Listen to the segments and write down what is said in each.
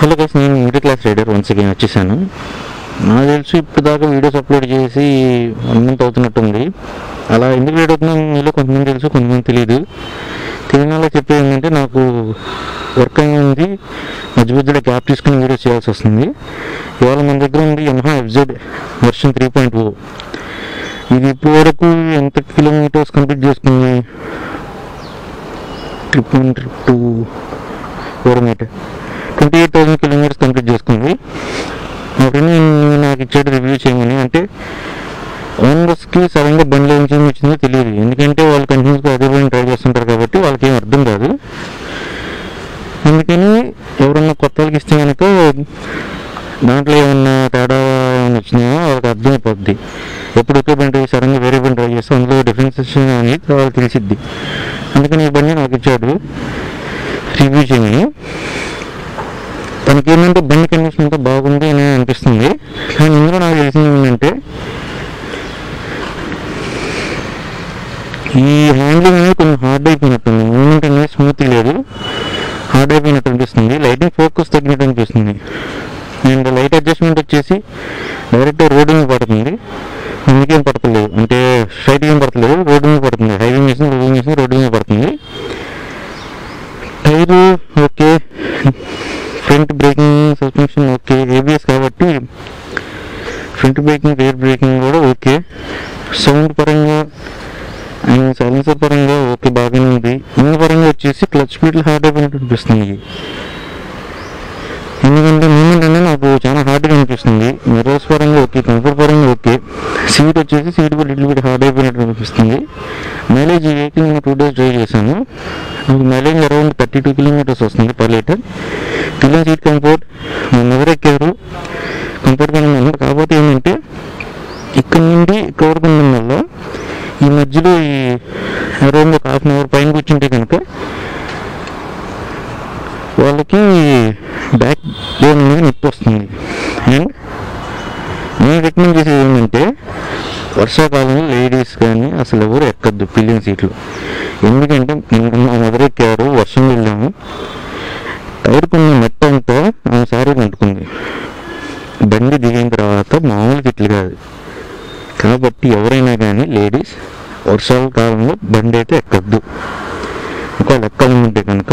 hello guys నేను middle class rider once again వచ్చేసాను నాకు తెలిసి ఇప్పుడు దాకా వీడియోస్ అప్లోడ్ చేసి వన్ మంత్ అవుతున్నట్టుంది అలా ఎందుకు లేట్ అవుతుందో మీలో కొంతమంది తెలుసు కొంతమంది తెలియదు తెలియని వాళ్ళకి చెప్పేది ఏంటంటే నాకు వర్క్ అయింది మధ్య మధ్యలో గ్యాప్ తీసుకుని వీడియోస్ చేయాల్సి వస్తుంది ఇవాళ మన దగ్గర ఉంది Yamaha FZ version three point O ఇది ఇప్పుడు వరకు ఎంత కిలోమీటర్స్ కంప్లీట్ చేసుకుంది trip one trip two four meter twenty eight thousand kilometres complete చేసుకుంది మా ఫ్రెండ్ నాకు ఇచ్చాడు రివ్యూ చేయమని అంటే ఓనర్స్కి సడన్గా బండిలో ఏం చేంజ్ వచ్చిందో తెలియదు ఎందుకంటే వాళ్ళు కంటిన్యూస్గా అదే బండి ట్రై చేస్తుంటారు కాబట్టి వాళ్ళకి ఏం అర్థం కాదు అందుకని ఎవరన్నా కొత్త వాళ్ళకి ఇస్తే కనుక దాంట్లో ఏమన్నా తేడా ఏమైనా వచ్చినాయో వాళ్ళకి అర్థమైపోద్ది ఎప్పుడు ఒకే బండి సడన్గా వేరే బండి ట్రై చేస్తే అందులో డిఫరెన్సెస్ అనేది వాళ్ళకి తెలిసిద్ది అందుకని ఈ బండి నాకు ఇచ్చాడు రివ్యూ చేయమని తనకి ఏంటంటే బండి కండిషన్ అంతా బాగుంది అని అనిపిస్తుంది కానీ ఇందులో నాకు తెలిసింది ఏంటంటే ఈ హ్యాండ్లింగ్ అనేది కొంచెం హార్డ్ అయిపోయినట్టుంది మూమెంట్ అనేది స్మూత్ లేదు హార్డ్ అయిపోయినట్టు అనిపిస్తుంది లైటింగ్ ఫోకస్ తగ్గినట్టు అనిపిస్తుంది అండ్ లైట్ అడ్జస్ట్మెంట్ వచ్చేసి డైరెక్ట్ రోడ్డు మీద పడుతుంది అందుకేం పడతలేదు అంటే స్ట్రైట్ ఏం పడతలేదు రోడ్డు మీద పడుతుంది హైవే చేసిన రోడ్డు చేసిన రోడ్డు మీద పడుతుంది tyre okay front braking suspension okay ABS కాబట్టి ఫ్రంట్ బ్రేకింగ్ రేర్ బ్రేకింగ్ కూడా ఓకే సౌండ్ పరంగా అండ్ సైలెన్సర్ పరంగా ఓకే బాగానే ఉంది ఇంక పరంగా వచ్చేసి క్లచ్ స్పీడ్లు హార్డ్ అయిపోయినట్టు అనిపిస్తుంది ఎందుకంటే మూమెంట్ అనేది నాకు చాలా హార్డ్గా అనిపిస్తుంది మిర్రర్స్ పరంగా ఓకే కంఫర్ట్ పరంగా ఓకే సీట్ వచ్చేసి సీట్ కూడా లిటిల్ బిట్ హార్డ్ అయిపోయినట్టు అనిపిస్తుంది మైలేజ్ ఈ వెహికల్ నేను టూ డేస్ డ్రైవ్ చేశాను నాకు mileage around thirty two kilometres వస్తుంది పర్ లీటర్ పిల్లల సీట్ కంఫర్ట్ మన ఎవరు ఎక్కారు కంఫర్ట్గానే ఉన్నారు కాకపోతే ఏంటంటే ఇక్కడ నుండి ఇక్కడ వరకు ఉండడం వల్ల ఈ మధ్యలో ఈ అరౌండ్ ఒక హాఫ్ అన్ అవర్ పైన కూర్చుంటే కనుక వాళ్ళకి బ్యాక్ బోన్ అనేది నొప్పి వస్తుంది అండ్ నేను రికమెండ్ చేసేది ఏంటంటే వర్షాకాలంలో లేడీస్ కానీ అసలు ఎవరు ఎక్కద్దు పిల్లియన్ సీట్లు ఎందుకంటే నిన్న మా మదర్ ఎక్కారు వర్షం వెళ్ళాము టైర్ కొన్ని మెట్ట అంతా ఆమె సారీ అంటుకుంది బండి దిగిన తర్వాత మామూలు తిట్లు కాదు కాబట్టి ఎవరైనా కానీ లేడీస్ వర్షాల కాలంలో బండి అయితే ఎక్కద్దు ఒకవేళ ఎక్కాలనుకుంటే కనుక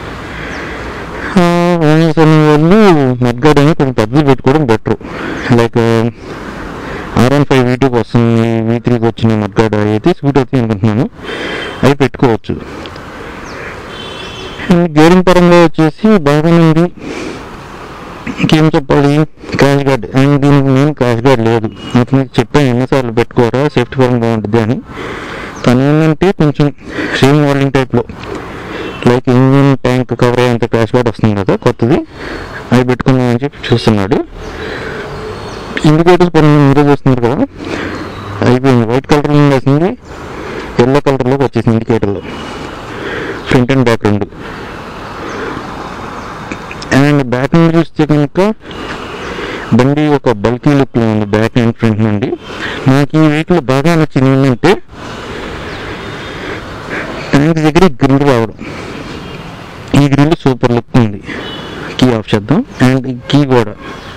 ఓనర్స్ అనే వాళ్ళు మడ్గాడ్ అని కొంచెం పెద్దది పెట్టుకోవడం better like R one five V టూకి వస్తుంది వీ త్రీకి వచ్చిన మడ్గాడ్ అయితే స్వీట్ అవుతుంది అనుకుంటున్నాను అవి పెట్టుకోవచ్చు గేరింగ్ పరంగా వచ్చేసి బాగానే ఉంది ఇంకేం చెప్పాలి క్రాష్ గార్డ్ అండ్ దీనికి మెయిన్ క్రాష్ గార్డ్ లేదు అతనికి చెప్పాను ఎన్నిసార్లు పెట్టుకోరా సేఫ్టీ పరంగా బాగుంటుంది అని తను ఏంటంటే కొంచెం సేమ్ మోడలింగ్ టైప్లో లైక్ ఇంజిన్ ట్యాంక్ కవర్ అయ్యేంత క్రాష్ గార్డ్ వస్తుంది కదా కొత్తది అవి పెట్టుకుందామని చెప్పి చూస్తున్నాడు ఇండికేటర్స్ పని మీరే చూస్తున్నారు కదా అయిపోయింది వైట్ కలర్ వేసింది ఎల్లో కలర్లోకి వచ్చేసింది ఇండికేటర్లో ఫ్రంట్ అండ్ బ్యాక్ రెండు అండ్ బ్యాక్ నుండి చూస్తే కనుక బండి ఒక బల్కీ లుక్లో ఉంది బ్యాక్ అండ్ ఫ్రంట్ నుండి నాకు ఈ వెహికల్ బాగా నచ్చింది ఏంటంటే ట్యాంక్ దగ్గర గ్రిల్ రావడం ఈ గ్రిల్ సూపర్ లుక్ ఉంది కీ ఆఫ్ చేద్దాం అండ్ ఈ కీ కూడా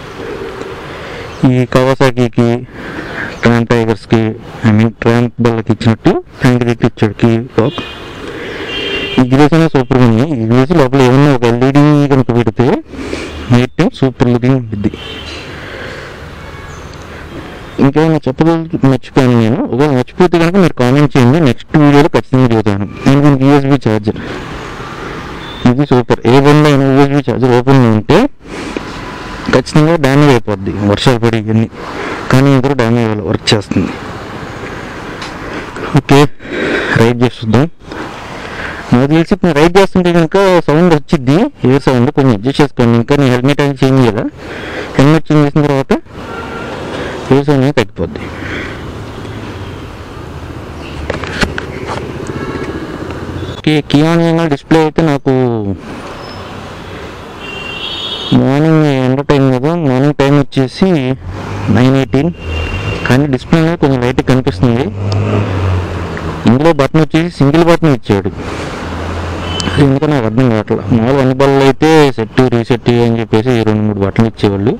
ఈ కవాసాకి ట్రామ్ టైగర్స్కి ఐ మీన్ ట్రాంప్ బల్లకి ఇచ్చినట్టు ట్యాంక్ దగ్గర ఇచ్చాడు కీ లాక్ ఈ గ్రేస్ అనేది సూపర్గా ఉంది ఈ గ్రేస్ లోపల ఏమన్నా ఒక ఎల్ఈడి కనుక పెడితే నైట్ టైం సూపర్ లుకింగ్ ఉంటుంది ఇంకేమైనా చెప్పదలు మర్చిపోయాను నేను ఒకవేళ మర్చిపోతే కనుక మీరు కామెంట్ చేయండి నెక్స్ట్ వీడియోలో ఖచ్చితంగా చూద్దాను అండ్ దీనికి యూఎస్బి ఛార్జర్ ఇది సూపర్ ఏ బండి అయినా యూఎస్బి ఛార్జర్ ఓపెన్ ఉంటే ఖచ్చితంగా డ్యామేజ్ అయిపోద్ది వర్షాలు పడి ఇవన్నీ కానీ ఇందులో డ్యామేజ్ అవ్వాలి వర్క్ చేస్తుంది ఓకే రైడ్ చేసి చూద్దాం నాకు తెలిసి ఇప్పుడు రైడ్ చేస్తుంటే కనుక సౌండ్ వచ్చింది ఏ సౌండ్ కొంచెం అడ్జస్ట్ చేసుకోండి ఇంకా నేను హెల్మెట్ అనేది చేంజ్ చేయాలి హెల్మెట్ చేంజ్ చేసిన తర్వాత ఏ సౌండ్ అనేది తగ్గిపోద్ది ఓకే కియాన్ డిస్ప్లే అయితే నాకు మార్నింగ్ ఎండ టైం కదా మార్నింగ్ టైం వచ్చేసి నైన్ ఎయిటీన్ కానీ డిస్ప్లే అనేది కొంచెం లైట్ కనిపిస్తుంది ఇందులో బటన్ వచ్చేసి సింగిల్ బటన్ ఇచ్చాడు అది ఎందుకో నాకు అర్థం కావట్లేదు మామూలు అన్ని బళ్ళు అయితే సెట్ రీసెట్ అని చెప్పేసి రెండు మూడు బట్టలు ఇచ్చేవాళ్ళు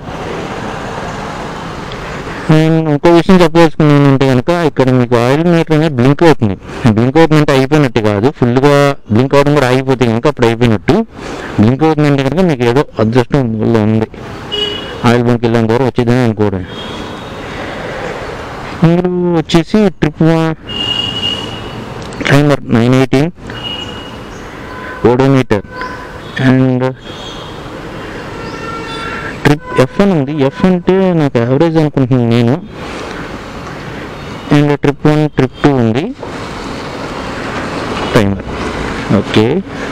నేను ఇంకో విషయం చెప్పదలుచుకున్నాను అంటే కనుక ఇక్కడ మీకు ఆయిల్ మీటర్ అనేది బ్లింక్ అవుతుంది బ్లింక్ అవుతుందంటే అయిపోయినట్టు కాదు ఫుల్గా బ్లింక్ అవడం కూడా ఆగిపోతే కనుక అప్పుడు అయిపోయినట్టు బ్లింక్ అవుతుందంటే కనుక మీకు ఏదో అదృష్టం వల్ల ఉంది ఆయిల్ బంక్ వెళ్ళిన ద్వారా వచ్చేదని అనుకోవడం మీరు వచ్చేసి trip timer nine eighteen odometer and trip F అని ఉంది ఎఫ్ అంటే నాకు యావరేజ్ అనుకుంటున్నాను నేను and trip one trip two ఉంది టైమర్ ఓకే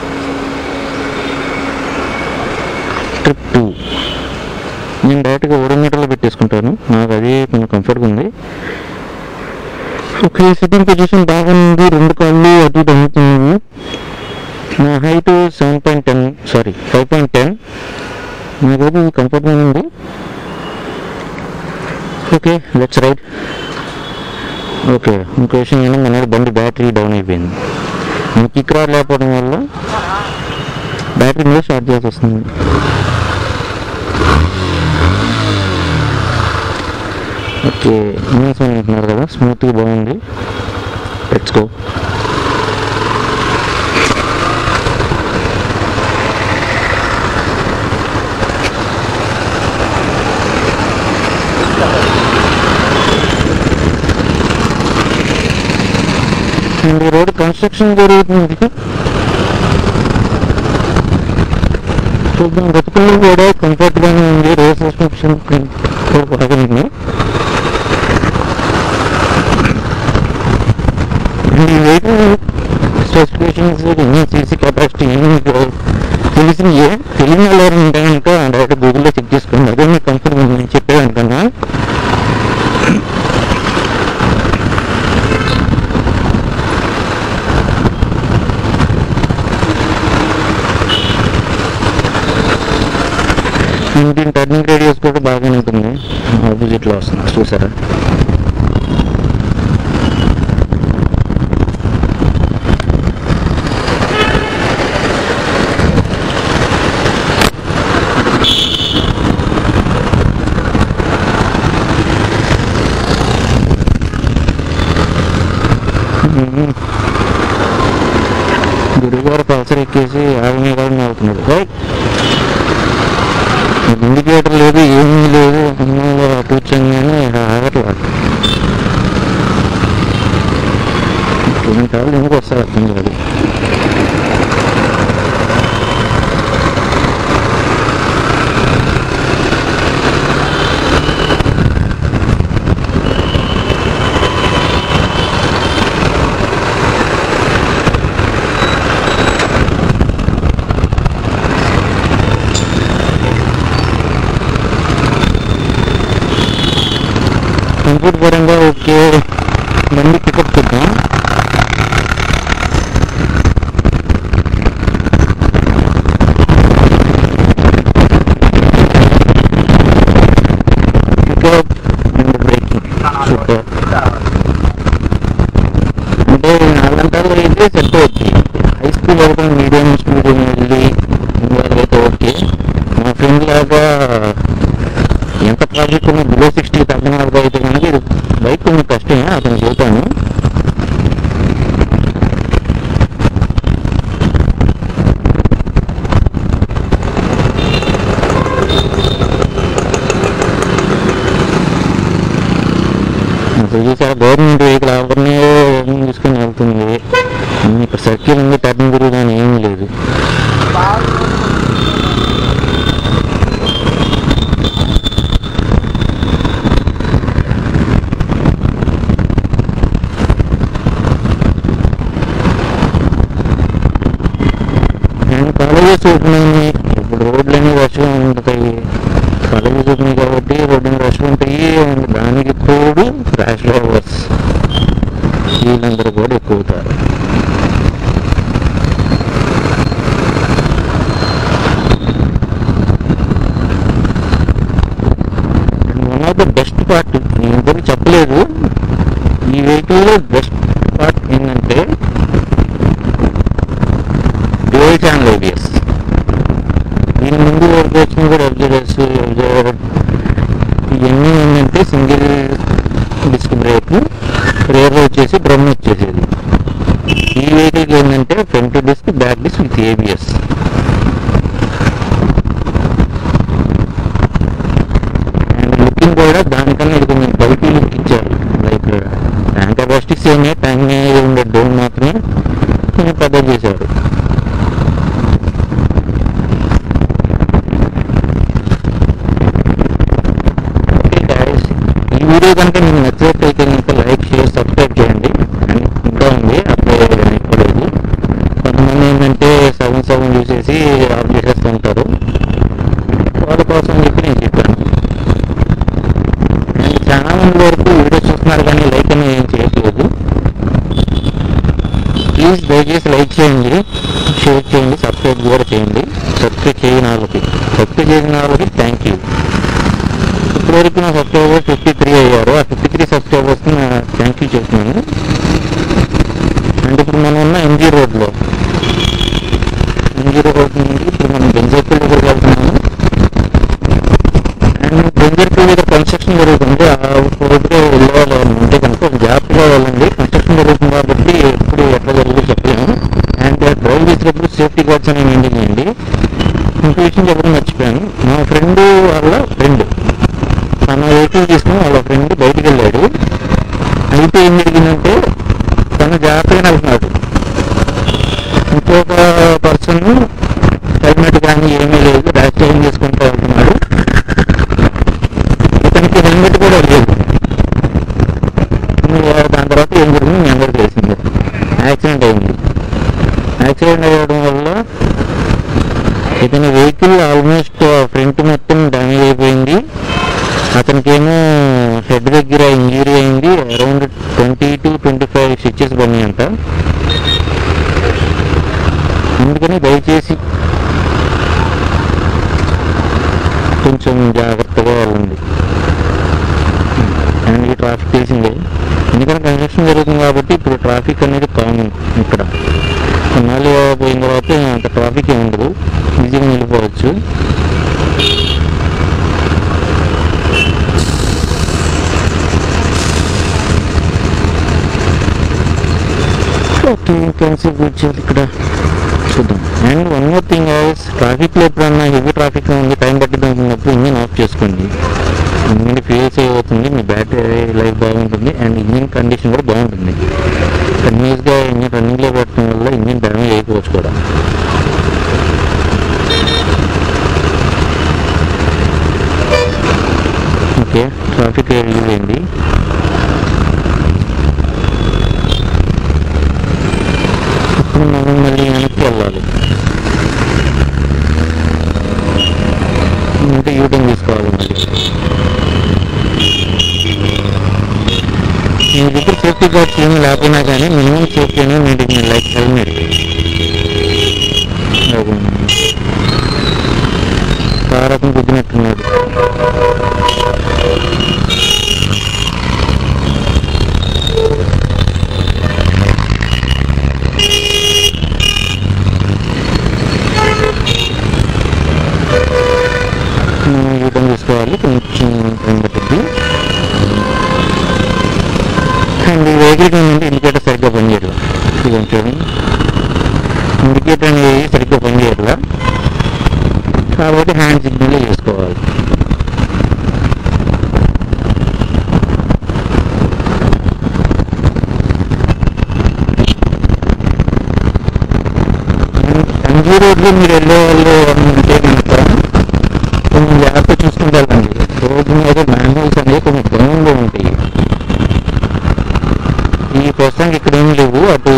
ట్రిప్ టూ నేను డైరెక్ట్గా ఓడోమీటర్లో పెట్టేసుకుంటాను నాకు అది కొంచెం కంఫర్ట్గా ఉంది ఓకే సిట్టింగ్ పొజిషన్ బాగుంది రెండు కాళ్ళు అటు ఇటు అందుతున్నాయి నా height seven point ten sorry five point ten నాకైతే కంఫర్ట్గా ఉంది ఓకే లెట్స్ రైడ్ ఓకే ఇంకో విషయం ఏంటంటే మన బండి బ్యాటరీ డౌన్ అయిపోయింది నేను కిక్ రాడ్ లేకపోవడం వల్ల బ్యాటరీ మీద స్టార్ట్ చేయాల్సి వస్తుంది ఓకే ఇంజన్స్ అంటున్నారు కదా స్మూత్గా బాగుంది లెట్స్ గో అండ్ ఈ రోడ్ కన్స్ట్రక్షన్ జరుగుతుంది చూద్దాం గతుకులు కూడా కంఫర్ట్గానే ఉంది రోడ్ సస్పెన్షన్ కూడా బాగుంది అండ్ ఈ వెహికల్ స్పెసిఫికేషన్స్ ఎన్ని సీసీ కెపాసిటీ ఎన్ని తెలిసినయే తెలియని వాళ్ళు ఎవరు ఉంటే కనుక డైరెక్ట్ గూగుల్లో చెక్ చేసుకోండి అదే మీకు కంఫర్ట్ ఉంది నేను చెప్పేదానికన్నా అండ్ దీని టర్నింగ్ రేడియస్ కూడా బాగానే ఉంటుంది ఆపోజిట్లో వస్తుంది చూసారా గురుగారు పల్సర్ ఎక్కేసి ఆగమే కాదని అవుతున్నాడు రైట్ ఇండికేటర్ లేదు ఏమీ లేదు అన్నంలో కూర్చొని ఆగట్లేదు కొన్నిసార్లు ఎందుకు వస్తారు అర్థం కాదు కంప్యూటర్ పరంగా ఓకే బండి పికప్ చూద్దాం పికప్ అండ్ బ్రేకింగ్ సూపర్ అంటే నాలుగంటలు అయితే సెట్ అవుతుంది హై స్పీడ్ అయితే మీడియం స్పీడ్ వెళ్ళి అయితే ఓకే మా ఫ్రెండ్ లాగా ఎంత ట్రాఫిక్ ఉన్న బిలో సిక్స్టీ థర్టీ నాలుగు అయితే కనుక ఇది బైక్ కొంచెం కష్టమే అతను చెబుతాను అసలు చూసారా గవర్నమెంట్ వెహికల్ ఎవరిని తీసుకొని వెళ్తుంది ఇక్కడ సర్కిల్ ఉంది టర్నింగ్ గురించి అని ఏమీ లేదు నేను కాలేజెస్ ఓపెన్ అయినాయి ఇప్పుడు రోడ్లన్నీ రష్గా ఉంటాయి కాలేజెస్ ఓపెన్ కాబట్టి రోడ్డు రష్ ఉంటాయి అండ్ దానికి తోడు ర్యాష్ డ్రైవర్స్ వీళ్ళందరూ కూడా ఎక్కువ అవుతారు one of the best part నేను ఇంతకు చెప్పలేదు ఈ వెహికల్లో బెస్ట్ పార్ట్ ఏంటంటే డ్యూయల్ మెర్సిడెస్ ఇవన్నీ ఏంటంటే సింగిల్ డిస్క్ బ్రేక్ రేర్ వచ్చేసి డ్రమ్ వచ్చేసేది ఈ వెహికల్కి ఏంటంటే front disc back disc with ABS and looking కూడా దానికన్నా ఇది కొంచెం బల్కీ లుక్ ఇచ్చారు లైక్ ట్యాంక్ కెపాసిటీ సేమే ట్యాంక్ మీద ఉండే డోమ్ మాత్రమే కొంచెం పెద్ద చేశారు ఓకే guys, ఈ వీడియో కనుక మీకు నచ్చినట్లయితే కనుక లైక్ షేర్ సబ్స్క్రైబ్ చేయండి అండ్ ఇంకా ఉంది అప్లై అయిపోలేదు కొంతమంది ఏంటంటే సగం సగం చూసేసి ఆఫ్ చేసేస్తుంటారు వాళ్ళ కోసం చెప్పి నేను చెప్పాను అండ్ చాలా మంది వరకు వీడియో చూస్తున్నారు కానీ లైక్ అనేది ఏం చేయట్లేదు ప్లీజ్ దయచేసి లైక్ చేయండి షేర్ చేయండి సబ్స్క్రైబ్ కూడా చేయండి సబ్స్క్రైబ్ చేయని వాళ్ళకి సబ్స్క్రైబ్ చేసిన వాళ్ళకి థ్యాంక్ యూ ఇప్పటివరకు నా సబ్స్క్రైబర్స్ ఫిఫ్టీ త్రీ అయ్యారు ఆ ఫిఫ్టీ త్రీ సబ్స్క్రైబర్స్కి నా థ్యాంక్ యూ చెప్తున్నాను అండ్ ఇప్పుడు మనం ఉన్న ఎంజీ రోడ్లో ఎంజీ రోడ్ నుండి ఇప్పుడు మనం బెంజర్పల్లి దగ్గరికి వెళ్తున్నాము అండ్ బెంజర్పల్లి దగ్గర కన్స్ట్రక్షన్ జరుగుతుంది ఆ రోడ్లో వెళ్ళాలి అంటే కనుక జాగ్రత్తగా వెళ్ళండి కన్స్ట్రక్షన్ జరుగుతుంది కాబట్టి ఎప్పుడు ఎట్లా జరుగుతుందో చెప్పలేము అండ్ డ్రైవ్ చేసేటప్పుడు సేఫ్టీ గార్డ్స్ అనేవి మెయింటైన్ చేయండి ఇంకో విషయం చెప్పడం మర్చిపోయాను మా ఫ్రెండ్ వాళ్ళ ఫ్రెండ్ తన వెహికల్ తీసుకుని వాళ్ళ ఫ్రెండ్ బయటికి వెళ్ళాడు అయితే ఏం జరిగిందంటే తను జాగ్రత్తగా వెళ్తున్నాడు ఇంకొక పర్సన్ హెల్మెట్ కానీ ఏమీ లేదు ర్యాష్ డ్రైవింగ్ చేసుకుంటూ వెళ్తున్నాడు ఇతనికి హెల్మెట్ కూడా లేదు ఇంకా దాని తర్వాత ఏం జరిగింది మీ అందరికీ తెలిసిందే యాక్సిడెంట్ అయింది యాక్సిడెంట్ అవ్వడం వల్ల ఇతని వెహికల్ ఆల్మోస్ట్ ఫ్రంట్ మొత్తం డ్యామేజ్ అయిపోయింది అతనికేమో హెడ్ దగ్గర ఇంజరీ అయింది around twenty to twenty five stitches పడినాయంట అందుకని దయచేసి కొంచెం జాగ్రత్తగా వెళ్ళండి అండ్ ఈ ట్రాఫిక్ తెలిసిందే ఎందుకంటే కన్స్ట్రక్షన్ జరుగుతుంది కాబట్టి ఇప్పుడు ట్రాఫిక్ అనేది కామన్ ఇక్కడ కొన్నాళ్ళు పోయిన తర్వాత అంత ట్రాఫిక్ ఏమి ఉండదు ఈజీగా వెళ్ళిపోవచ్చు ఓకే ఇంకెంతసేపు వచ్చేది ఇక్కడ చూద్దాం అండ్ వన్ మోర్ థింగ్ ఐస్ ట్రాఫిక్లో ఎప్పుడన్నా హెవీ ట్రాఫిక్ ఉంది టైం పట్టింది అనుకున్నప్పుడు ఇంజిన్ ఆఫ్ చేసుకోండి ఇంజిన్ ఫీల్ సేవ్ అవుతుంది మీ బ్యాటరీ లైఫ్ బాగుంటుంది అండ్ ఇంజిన్ కండిషన్ కూడా బాగుంటుంది కంటిన్యూస్గా ఇంజిన్ రన్నింగ్లో పెట్టడం వల్ల ఇంజిన్ డ్యామేజ్ అయిపోవచ్చు కూడా ఓకే ట్రాఫిక్ రిలీజ్ అయింది ఇప్పుడు మనం మళ్ళీ వెనక్కి వెళ్ళాలి అంటే యూటర్న్ తీసుకోవాలి మళ్ళీ మీ దగ్గర సేఫ్టీ గార్డ్స్ ఏమి లేకపోయినా కానీ మినిమం సేఫ్టీ అనేది మెయింటైన్ లైక్ హెల్మెట్ కారకం గుద్దినట్టున్నాడు మనం యూటర్న్ తీసుకోవాలి కొంచెం టైం పట్టుద్ది అండ్ ఈ వెహికల్కి ఏంటంటే ఇండికేటర్ సరిగ్గా పనిచేయట్లా ఇది చూడండి ఇండికేటర్ అనేది సరిగ్గా పనిచేయట్లా కాబట్టి హ్యాండ్ సిగ్నల్ చేసుకోవాలి ఎంజీ రోడ్లో మీరు వెళ్ళే వాళ్ళు ఉంటే కనుక కొంచెం జాగ్రత్త చూసుకుంటూ వెళ్ళండి రోడ్డు మీద మ్యాన్హోల్స్ అనేవి కొంచెం డౌన్లో ఉంటాయి ఈ ప్రస్తుతానికి ఇక్కడ ఏం లేవు అటు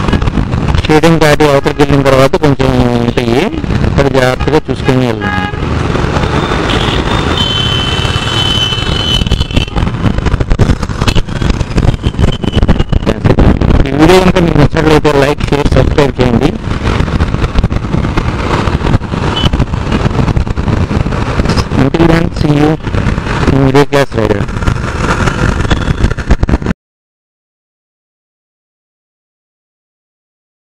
స్టేడియం దాటి అవతలకి వెళ్ళిన తర్వాత కొంచెం ఉంటాయి అక్కడ జాగ్రత్తగా చూసుకొని వెళ్ళండి